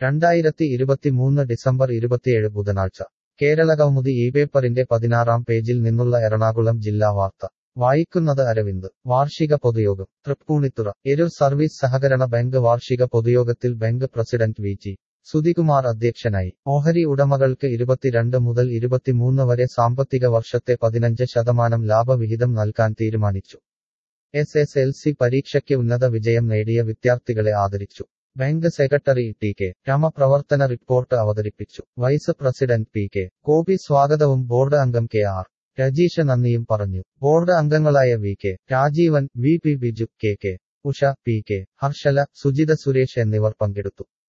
രണ്ടായിരത്തി ഇരുപത്തിമൂന്ന് ഡിസംബർ ഇരുപത്തിയേഴ് ബുധനാഴ്ച കേരളകൗമുദി ഈ പേപ്പറിന്റെ പതിനാറാം പേജിൽ നിന്നുള്ള എറണാകുളം ജില്ലാ വാർത്ത വായിക്കുന്നത് അരവിന്ദ് വാർഷിക പൊതുയോഗം തൃപ്പൂണിത്തുറ എരു സർവീസ് സഹകരണ ബാങ്ക് വാർഷിക പൊതുയോഗത്തിൽ bank president V G Sudhikumar അധ്യക്ഷനായി ഓഹരി ഉടമകൾക്ക് ഇരുപത്തിരണ്ട് മുതൽ ഇരുപത്തിമൂന്ന് വരെ സാമ്പത്തിക വർഷത്തെ പതിനഞ്ച് ശതമാനം ലാഭവിഹിതം നൽകാൻ തീരുമാനിച്ചു എസ് എസ് എൽ സി പരീക്ഷയ്ക്ക് ഉന്നത വിജയം നേടിയ വിദ്യാർത്ഥികളെ ആദരിച്ചു ബാങ്ക് സെക്രട്ടറി ടി കെ രാമപ്രവർത്തന റിപ്പോർട്ട് അവതരിപ്പിച്ചു vice president P K Gopi സ്വാഗതവും ബോർഡ് അംഗം കെ ആർ രജീഷ് നന്ദിയും പറഞ്ഞു ബോർഡ് അംഗങ്ങളായ V K Rajeevan V P Biju K K Usha P K Harshala Sujitha Suresh എന്നിവർ പങ്കെടുത്തു